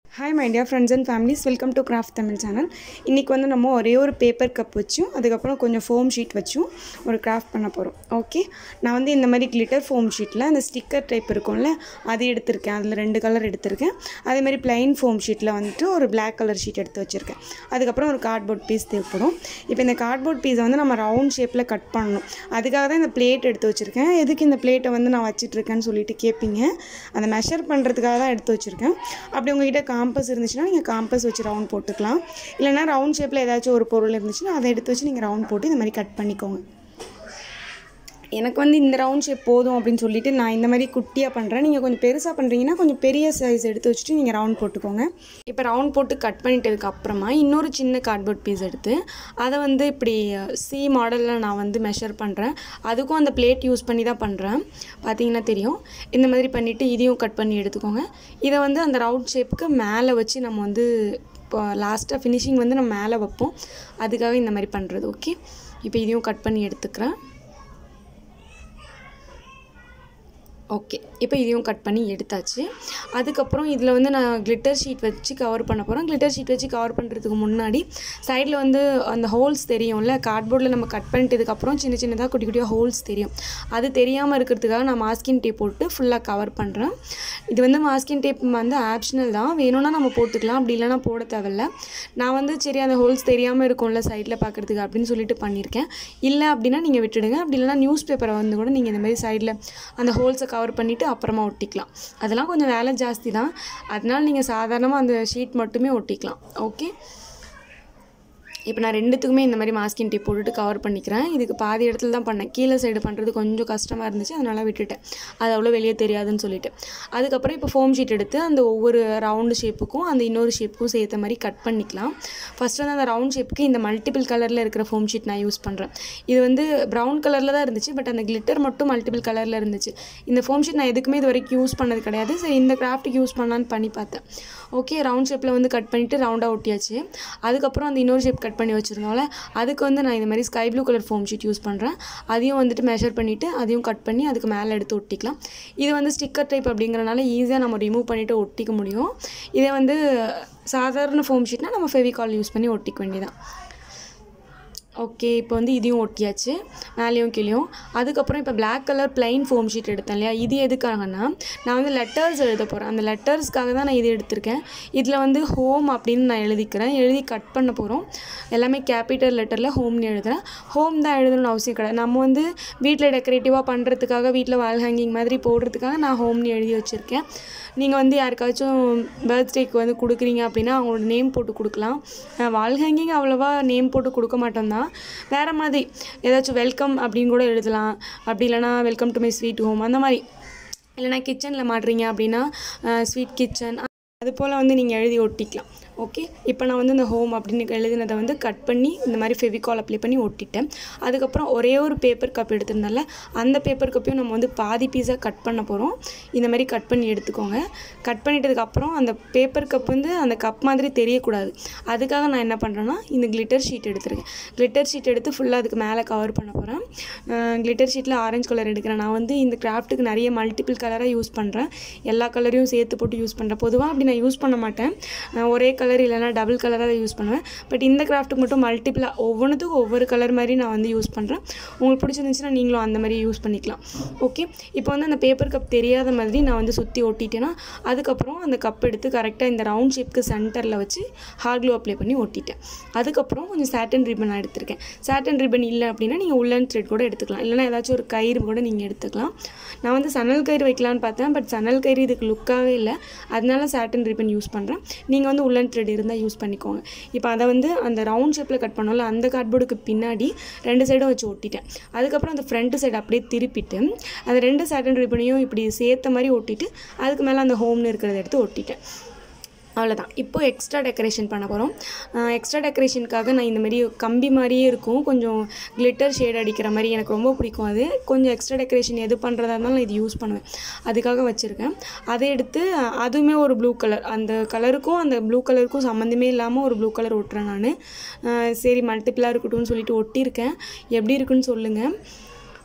hi my dear friends and families welcome to craft Tamil channel இன்றைக்கி வந்து நம்ம ஒரே ஒரு பேப்பர் கப் வச்சும் அதுக்கப்புறம் கொஞ்சம் ஃபோம் ஷீட் வச்சும் ஒரு கிராஃப்ட் பண்ண போகிறோம் ஓகே நான் வந்து இந்த மாதிரி கிளிட்டர் ஃபோம் ஷீட்டில் அந்த ஸ்டிக்கர் டைப் இருக்கும்ல அது எடுத்திருக்கேன் அதில் ரெண்டு கலர் எடுத்திருக்கேன் அதே மாதிரி பிளைன் ஃபோம் ஷீட்டில் வந்துட்டு ஒரு Black கலர் ஷீட் எடுத்து வச்சுருக்கேன் அதுக்கப்புறம் ஒரு கார்ட்போர்ட் பீஸ் தேவைப்படும் இப்போ இந்த கார்ட்போர்ட் பீஸை வந்து நம்ம ரவுண்ட் ஷேப்பில் கட் பண்ணணும் அதுக்காக தான் இந்த பிளேட் எடுத்து வச்சுருக்கேன் எதுக்கு இந்த பிளேட்டை வந்து நான் வச்சிட்ருக்கேன்னு சொல்லிட்டு கேட்பீங்க அதை மெஷர் பண்ணுறதுக்காக தான் எடுத்து வச்சுருக்கேன் அப்படி உங்ககிட்ட காம்பஸ் இருந்துச்சுன்னா நீங்கள் காம்பஸ் வச்சு ரவுண்ட் போட்டுக்கலாம் இல்லைனா ரவுண்ட் ஷேப்பில் ஏதாச்சும் ஒரு பொருள் இருந்துச்சுன்னா அதை எடுத்து வச்சு நீங்கள் ரவுண்ட் போட்டு இந்த மாதிரி கட் பண்ணிக்கோங்க எனக்கு வந்து இந்த ரவுண்ட் ஷேப் போதும் அப்படின்னு சொல்லிட்டு நான் இந்த மாதிரி குட்டியாக பண்ணுறேன் நீங்கள் கொஞ்சம் பெருசாக பண்ணுறீங்கன்னா கொஞ்சம் பெரிய சைஸ் எடுத்து வச்சுட்டு நீங்கள் ரவுண்ட் போட்டுக்கோங்க இப்போ ரவுண்ட் போட்டு கட் பண்ணிட்டதுக்கு அப்புறமா இன்னொரு சின்ன கார்ட்போர்ட் பீஸ் எடுத்து அதை வந்து இப்படி சி மாடலில் நான் வந்து மெஷர் பண்ணுறேன் அதுக்கும் அந்த பிளேட் யூஸ் பண்ணி தான் பண்ணுறேன் பார்த்தீங்கன்னா தெரியும் இந்த மாதிரி பண்ணிவிட்டு இதையும் கட் பண்ணி எடுத்துக்கோங்க இதை வந்து அந்த ரவுண்ட் ஷேப்புக்கு மேலே வச்சு நம்ம வந்து இப்போ லாஸ்ட்டாக ஃபினிஷிங் வந்து நம்ம மேலே வைப்போம் அதுக்காக இந்த மாதிரி பண்ணுறது ஓகே இப்போ இதையும் கட் பண்ணி எடுத்துக்கிறேன் ஓகே இப்போ இதையும் கட் பண்ணி எடுத்தாச்சு அதுக்கப்புறம் இதில் வந்து நான் கிளிட்டர் ஷீட் வச்சு கவர் பண்ண போகிறேன் கிளிட்டர் ஷீட் வச்சு கவர் பண்ணுறதுக்கு முன்னாடி சைடில் வந்து அந்த ஹோல்ஸ் தெரியும்ல கார்ட்போர்டில் நம்ம கட் பண்ணிட்டதுக்கப்புறம் சின்ன சின்னதாக குட்டி குட்டியாக ஹோல்ஸ் தெரியும் அது தெரியாமல் இருக்கிறதுக்காக நான் மாஸ்கின் டேப் போட்டு ஃபுல்லாக கவர் பண்ணுறேன் இது வந்து மாஸ்கின் டேப் வந்து ஆப்ஷனல் தான் வேணும்னா நம்ம போட்டுக்கலாம் அப்படி இல்லைனா போட தேவையில்ல நான் வந்து சரி அந்த ஹோல்ஸ் தெரியாமல் இருக்கும்ல சைடில் பார்க்குறதுக்கு அப்படின்னு சொல்லிட்டு பண்ணியிருக்கேன் இல்லை அப்படின்னா நீங்கள் விட்டுடுங்க அப்படி இல்லைனா நியூஸ் பேப்பரை வந்து கூட நீங்கள் இந்த மாதிரி சைடில் அந்த ஹோல்ஸை கவர் பண்ணிவிட்டு அப்புறமா ஒட்டிக்கலாம் அதெல்லாம் கொஞ்சம் வேலை ஜாஸ்தி தான் அதனால் நீங்கள் சாதாரணமாக அந்த ஷீட் மட்டுமே ஒட்டிக்கலாம் ஓகே இப்போ நான் ரெண்டுத்துக்குமே இந்த மாதிரி மாஸ்கின் டேப் போட்டுட்டு கவர் பண்ணிக்கிறேன் இதுக்கு பாதி இடத்துல தான் பண்ணேன் கீழே சைடு பண்ணுறது கொஞ்சம் கஷ்டமாக இருந்துச்சு அதனால் விட்டுட்டேன் அது அவ்வளோ வெளியே தெரியாதுன்னு சொல்லிட்டு அதுக்கப்புறம் இப்போ ஃபோம் ஷீட் எடுத்து அந்த ஒவ்வொரு ரவுண்டு ஷேப்புக்கும் அந்த இன்னொரு ஷேப்புக்கும் சேர்த்த மாதிரி கட் பண்ணிக்கலாம் ஃபஸ்ட்டு வந்து அந்த ரவுண்ட் ஷேப்புக்கு இந்த மல்டிபிள் கலரில் இருக்கிற ஃபோம் ஷீட் நான் யூஸ் பண்ணுறேன் இது வந்து ப்ரௌன் கலரில் தான் இருந்துச்சு பட் அந்த கிளிட்டர் மட்டும் மல்டிபிள் கலரில் இருந்துச்சு இந்த ஃபோம் ஷீட் நான் எதுக்குமே இது வரைக்கும் யூஸ் பண்ணது கிடையாது சரி இந்த கிராஃப்ட்டுக்கு யூஸ் பண்ணலான்னு பண்ணி பார்த்தேன் ஓகே ரவுண்ட் ஷேப்பில் வந்து கட் பண்ணிவிட்டு ரவுண்டாக ஒட்டியாச்சு அதுக்கப்புறம் அந்த இன்னொரு ஷேப் கட் பண்ணி வச்சுருந்தோம்ல அதுக்கு வந்து நான் இந்த மாதிரி sky blue colour foam sheet use பண்ணுறேன் அதையும் வந்துட்டு மெஷர் பண்ணிவிட்டு அதையும் கட் பண்ணி அதுக்கு மேலே எடுத்து ஒட்டிக்கலாம் இது வந்து ஸ்டிக்கர் டைப் அப்படிங்கிறனால ஈஸியாக நம்ம ரிமூவ் பண்ணிவிட்டு ஒட்டிக்க முடியும் இதே வந்து சாதாரண ஃபோம் ஷீட்னால் நம்ம ஃபெவிகால் யூஸ் பண்ணி ஒட்டிக்க வேண்டியதான் ஓகே இப்போ வந்து இதையும் ஒட்டியாச்சு மேலேயும் கீழேயும் அதுக்கப்புறம் இப்போ Black colour plain foam sheet எடுத்தேன் இல்லையா இது எதுக்காகனா நான் வந்து லெட்டர்ஸ் எழுத போகிறேன் அந்த லெட்டர்ஸ்க்காக தான் நான் இது எடுத்திருக்கேன் இதில் வந்து ஹோம் அப்படின்னு நான் எழுதிக்கிறேன் எழுதி கட் பண்ண போகிறோம் எல்லாமே கேபிட்டல் லெட்டரில் ஹோம்னு எழுதுகிறேன் ஹோம் தான் எழுதணும்னு அவசியம் கிடையாது நம்ம வந்து வீட்டில் டெக்கரேட்டிவாக பண்ணுறதுக்காக வீட்டில் வால் ஹேங்கிங் மாதிரி போடுறதுக்காக நான் ஹோம்னு எழுதி வச்சுருக்கேன் நீங்கள் வந்து யாருக்காச்சும் பர்த்டேக்கு வந்து கொடுக்குறீங்க அப்படின்னா அவங்களோட நேம் போட்டு கொடுக்கலாம் வால் ஹேங்கிங் அவ்வளோவா நேம் போட்டு கொடுக்க மாட்டோம் தான் வேறு மாதிரி ஏதாச்சும் வெல்கம் அப்படின்னு கூட எழுதலாம் அப்படி இல்லைனா welcome to my sweet home அந்த மாதிரி இல்லைனா கிச்சனில் மாட்டுறீங்க அப்படின்னா ஸ்வீட் கிச்சன் அது போல் வந்து நீங்கள் எழுதி ஒட்டிக்கலாம் ஓகே இப்போ நான் வந்து இந்த ஹோம் அப்படின்னு எழுதினதை வந்து கட் பண்ணி இந்த மாதிரி ஃபெவிகால் அப்ளை பண்ணி ஒட்டிட்டேன் அதுக்கப்புறம் ஒரே ஒரு பேப்பர் கப் எடுத்திருந்தால அந்த பேப்பர் கப்பையும் நம்ம வந்து பாதி பீஸாக கட் பண்ண போகிறோம் இந்த மாதிரி கட் பண்ணி எடுத்துக்கோங்க கட் பண்ணிட்டதுக்கப்புறம் அந்த பேப்பர் கப் வந்து அந்த கப் மாதிரி தெரியக்கூடாது அதுக்காக நான் என்ன பண்ணுறேன்னா இந்த கிளிட்டர் ஷீட் எடுத்திருக்கேன் கிளிட்டர் ஷீட் எடுத்து ஃபுல்லாக அதுக்கு மேலே கவர் பண்ண போகிறேன் கிளிட்டர் ஷீட்டில் ஆரஞ்சு கலர் எடுக்கிறேன் நான் வந்து இந்த கிராஃப்ட்டுக்கு நிறைய மல்டிபிள் கலராக யூஸ் பண்ணுறேன் எல்லா கலரையும் சேர்த்து போட்டு யூஸ் பண்ணுறேன் பொதுவாக அப்படி நான் யூஸ் பண்ண மாட்டேன் அஹ் ஒரே கலர் இல்லைனா டபுள் கலராக யூஸ் பண்ணுவேன் பட் இந்த கிராஃப்ட்டுக்கு மட்டும் மல்டிபிளாக ஒவ்வொன்றுத்துக்கும் ஒவ்வொரு கலர் மாதிரி நான் வந்து யூஸ் பண்ணுறேன் உங்களுக்கு பிடிச்சிருந்துச்சுன்னா நீங்களும் அந்த மாதிரி யூஸ் பண்ணிக்கலாம் ஓகே இப்போ வந்து அந்த பேப்பர் கப் தெரியாத மாதிரி நான் வந்து சுற்றி ஒட்டிட்டேன்னா அதுக்கப்புறம் அந்த கப் எடுத்து கரெக்டாக இந்த ரவுண்ட் ஷேப்க்கு சென்டரில் வச்சு ஹார்ட் க்ளூ அப்ளை பண்ணி ஒட்டிட்டேன் அதுக்கப்புறம் கொஞ்சம் சாட்டன் ரிப்பன் நான் எடுத்திருக்கேன் சாட்டன் ரிப்பன் இல்லை அப்படின்னா நீங்கள் உள்ளன் த்ரெட் கூட எடுத்துக்கலாம் இல்லைனா ஏதாச்சும் ஒரு கயிறு கூட நீங்கள் எடுத்துக்கலாம் நான் வந்து சணல் கயிறு வைக்கலான்னு பார்த்தேன் பட் சணல் கயிறு இதுக்கு லுக்காகவே இல்லை அதனால சாட்டன் ரிப்பன் யூஸ் பண்ணுறேன் நீங்கள் வந்து உள்ளன் த்ரெட் இருந்தால் யூஸ் பண்ணிக்கோங்க இப்போ அதை வந்து அந்த ரவுண்ட் ஷேப்பில் கட் பண்ணோம்ல அந்த கார்ட்போர்டுக்கு பின்னாடி ரெண்டு சைடும் வச்சு ஒட்டிட்டேன் அதுக்கப்புறம் அந்த ஃப்ரண்ட் சைடு அப்படியே திருப்பிட்டு அந்த ரெண்டு சாட்டன் ரிப்பனையும் இப்படி சேர்த்த மாதிரி ஒட்டிட்டு அதுக்கு மேலே அந்த ஹோம்னு இருக்கிறத எடுத்து ஒட்டிட்டேன் அவ்வளோதான் இப்போ எக்ஸ்ட்ரா டெக்கரேஷன் பண்ண போகிறோம் எக்ஸ்ட்ரா டெக்கரேஷனுக்காக நான் இந்த மாதிரி கம்பி மாதிரியே இருக்கும் கொஞ்சம் கிளிட்டர் ஷேட் அடிக்கிற மாதிரி எனக்கு ரொம்ப பிடிக்கும் அது கொஞ்சம் எக்ஸ்ட்ரா டெக்கரேஷன் எது பண்ணுறதா இருந்தாலும் நான் இது யூஸ் பண்ணுவேன் அதுக்காக வச்சுருக்கேன் அதை எடுத்து அதுவுமே ஒரு ப்ளூ கலர் அந்த கலருக்கும் அந்த ப்ளூ கலருக்கும் சம்மந்தமே இல்லாமல் ஒரு ப்ளூ கலர் ஒட்டுறேன் நான் சரி மல்டிப்பிளாக இருக்கட்டும்னு சொல்லிட்டு ஒட்டியிருக்கேன் எப்படி இருக்குன்னு சொல்லுங்கள்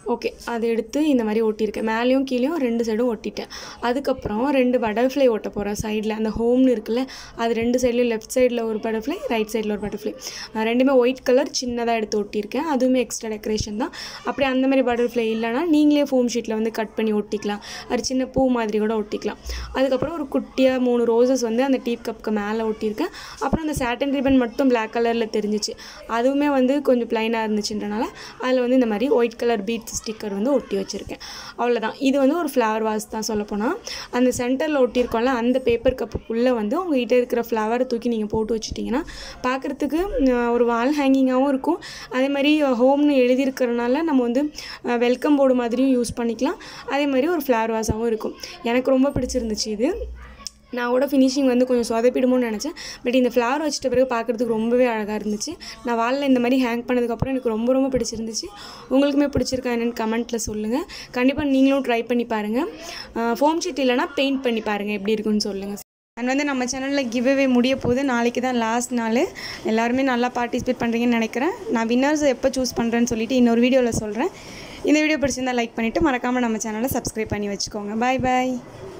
ஓகே அதை எடுத்து இந்த மாதிரி ஒட்டியிருக்கேன் மேலேயும் கீழேயும் ரெண்டு சைடும் ஒட்டிட்டேன் அதுக்கப்புறம் ரெண்டு பட்டர்ஃப்ளை ஒட்ட போகிறேன் சைடில் அந்த ஹோம்னு இருக்குல்ல அது ரெண்டு சைட்லேயும் லெஃப்ட் சைடில் ஒரு பட்டர்ஃப்ளை ரைட் சைடில் ஒரு பட்டர்ஃப்ளை ரெண்டுமே ஒயிட் கலர் சின்னதாக எடுத்து ஒட்டியிருக்கேன் அதுவுமே எக்ஸ்ட்ரா டெக்கரேஷன் தான் அப்படி அந்த மாதிரி பட்டர்ஃப்ளை இல்லைனா நீங்களே ஃபோம் ஷீட்டில் வந்து கட் பண்ணி ஒட்டிக்கலாம் அது சின்ன பூ மாதிரி கூட ஒட்டிக்கலாம் அதுக்கப்புறம் ஒரு குட்டியாக மூணு ரோசஸ் வந்து அந்த டீப் கப்புக்கு மேலே ஒட்டியிருக்கேன் அப்புறம் அந்த சாட்டன் ரிப்பன் மட்டும் பிளாக் கலரில் தெரிஞ்சிச்சு அதுவுமே வந்து கொஞ்சம் ப்ளைனாக இருந்துச்சுன்றனால அதில் வந்து இந்த மாதிரி ஒயிட் கலர் பீட்ஸ் ஸ்டிக்கர் வந்து ஒட்டி வச்சுருக்கேன் அவ்வளோதான் இது வந்து ஒரு ஃப்ளவர் வாஸ் தான் சொல்லப்போனால் அந்த சென்டரில் ஒட்டியிருக்கோம்ல அந்த பேப்பர் கப்புக்குள்ளே வந்து உங்ககிட்ட இருக்கிற ஃப்ளவரை தூக்கி நீங்கள் போட்டு வச்சிட்டிங்கன்னா பார்க்குறதுக்கு ஒரு வால் ஹேங்கிங்காகவும் இருக்கும் அதே மாதிரி ஹோம்னு எழுதியிருக்கிறனால நம்ம வந்து வெல்கம் போர்டு மாதிரியும் யூஸ் பண்ணிக்கலாம் அதே மாதிரி ஒரு ஃப்ளவர் வாஸாகவும் இருக்கும் எனக்கு ரொம்ப பிடிச்சிருந்துச்சு இது நான் கூட ஃபினிஷிங் வந்து கொஞ்சம் சொதப்பிடுமோன்னு நினச்சேன் பட் இந்த ஃப்ளவர் வச்சிட்ட பிறகு பார்க்குறதுக்கு ரொம்பவே அழகாக இருந்துச்சு நான் வாலில் இந்த மாதிரி ஹேங் பண்ணதுக்கப்புறம் எனக்கு ரொம்ப ரொம்ப பிடிச்சிருந்துச்சு உங்களுக்குமே பிடிச்சிருக்கா என்னென்னு கமெண்ட்டில் சொல்லுங்கள் கண்டிப்பாக நீங்களும் ட்ரை பண்ணி பாருங்கள் ஃபோம் ஷீட் இல்லைனா பெயிண்ட் பண்ணி பாருங்கள் எப்படி இருக்குன்னு சொல்லுங்கள் அண்ட் வந்து நம்ம சேனலில் கிவ்அவே முடிய போகுது நாளைக்கு தான் லாஸ்ட் நாள் எல்லாருமே நல்லா பார்ட்டிசிபேட் பண்ணுறீங்கன்னு நினைக்கிறேன் நான் வின்னர்ஸ் எப்போ சூஸ் பண்ணுறேன்னு சொல்லிட்டு இன்னொரு வீடியோவில் சொல்கிறேன் இந்த வீடியோ பிடிச்சிருந்தா லைக் பண்ணிவிட்டு மறக்காமல் நம்ம சேனலை சப்ஸ்கிரைப் பண்ணி வச்சுக்கோங்க பாய் பாய்